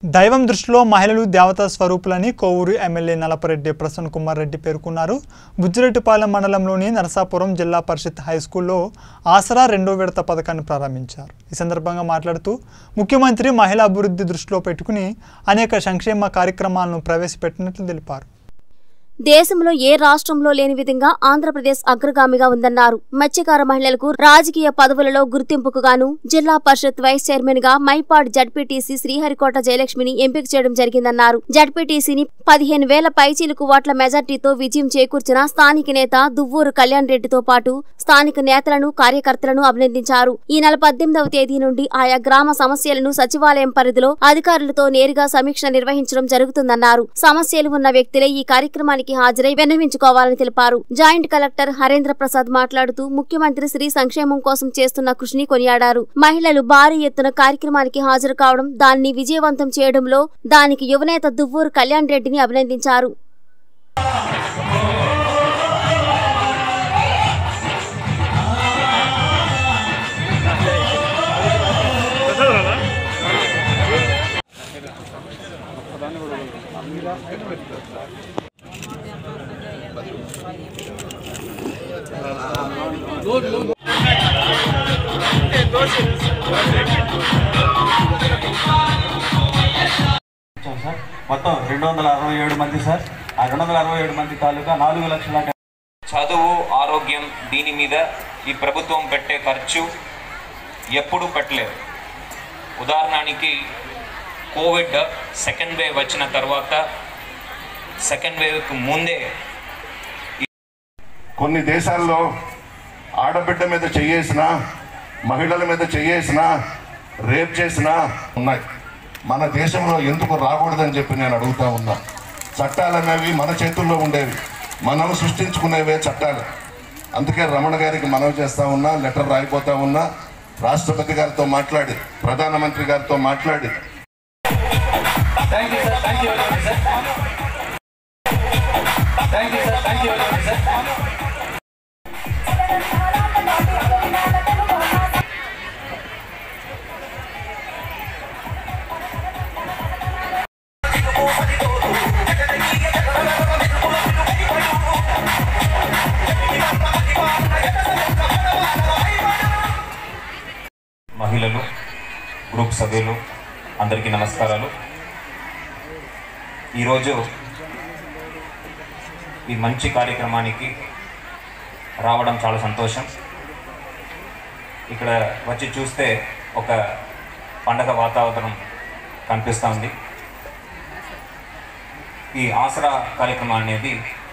దైవం దృష్టిలో మహిళలు దేవతా స్వరూపులని కోవూరు ఎమ్మెల్యే నలపరెడ్డి ప్రసన్న కుమార్ రెడ్డి పేర్కొన్నారు బుజ్జిరెడ్డిపాలెం మండలంలోని నరసాపురం జిల్లా పరిషత్ హై స్కూల్లో ఆసరా రెండో విడత పథకాన్ని ప్రారంభించారు ఈ సందర్భంగా మాట్లాడుతూ ముఖ్యమంత్రి మహిళా అభివృద్ధి దృష్టిలో పెట్టుకుని అనేక సంక్షేమ కార్యక్రమాలను ప్రవేశపెట్టినట్లు తెలిపారు దేశంలో ఏ రాష్ట్రంలో లేని విధంగా ఆంధ్రప్రదేశ్ అగ్రగామిగా ఉందన్నారు మత్స్యకార మహిళలకు రాజకీయ పదవులలో గుర్తింపుకు గాను జిల్లా పరిషత్ వైస్ చైర్మన్ గా మైపాడ్ జడ్పీటీసీ శ్రీహరికోట జయలక్ష్మిని ఎంపిక చేయడం జరిగిందన్నారు జడ్పీటీసీని పదిహేను వేల పైచీలకు ఓట్ల మెజార్టీతో విజయం చేకూర్చిన స్థానిక నేత దువ్వూరు కళ్యాణ్ రెడ్డితో పాటు స్థానిక నేతలను కార్యకర్తలను అభినందించారు ఈ నెల పద్దెనిమిదవ తేదీ నుండి ఆయా గ్రామ సమస్యలను సచివాలయం పరిధిలో అధికారులతో నేరుగా సమీక్ష నిర్వహించడం జరుగుతుందన్నారు సమస్యలు ఉన్న వ్యక్తులే ఈ కార్యక్రమానికి హాజరై విన్నవించుకోవాలని తెలిపారు జాయింట్ కలెక్టర్ హరేంద్ర ప్రసాద్ మాట్లాడుతూ ముఖ్యమంత్రి శ్రీ సంక్షేమం కోసం చేస్తున్న కృషిని కొనియాడారు మహిళలు భారీ ఎత్తున కార్యక్రమానికి హాజరు కావడం దాన్ని విజయవంతం చేయడంలో దానికి యువనేత దువ్వూరు కళ్యాణ్ రెడ్డిని అభినందించారు ఇచ్చాం సార్ మొత్తం రెండు వందల అరవై ఏడు మంది సార్ ఆ రెండు వందల అరవై ఏడు మంది తాలూకా నాలుగు లక్షల చదువు ఆరోగ్యం దీని మీద ఈ ప్రభుత్వం పెట్టే ఖర్చు ఎప్పుడూ పెట్టలేదు ఉదాహరణకి కోవిడ్ సెకండ్ వేవ్ వచ్చిన తర్వాత సెకండ్ వేవ్కి ముందే కొన్ని దేశాల్లో ఆడబిడ్డ మీద చెయ్యేసిన మహిళల మీద చెయ్యేసిన రేప్ చేసిన ఉన్నాయి మన దేశంలో ఎందుకు రాకూడదని చెప్పి నేను అడుగుతా ఉన్నా చట్టాలు అనేవి మన చేతుల్లో ఉండేవి మనం సృష్టించుకునేవే చట్టాలు అందుకే రమణ గారికి మనవి చేస్తా ఉన్నా లెటర్ రాయిపోతా ఉన్నా రాష్ట్రపతి గారితో మాట్లాడి ప్రధానమంత్రి గారితో మాట్లాడి thank you sir thank you sir thank you sir thank you sir మహిళలు గ్రూప్ సభ్యులు అందరికీ నమస్కారాలు ఈరోజు ఈ మంచి కార్యక్రమానికి రావడం చాలా సంతోషం ఇక్కడ వచ్చి చూస్తే ఒక పండగ వాతావరణం కనిపిస్తూ ఉంది ఈ ఆసరా కార్యక్రమం అనేది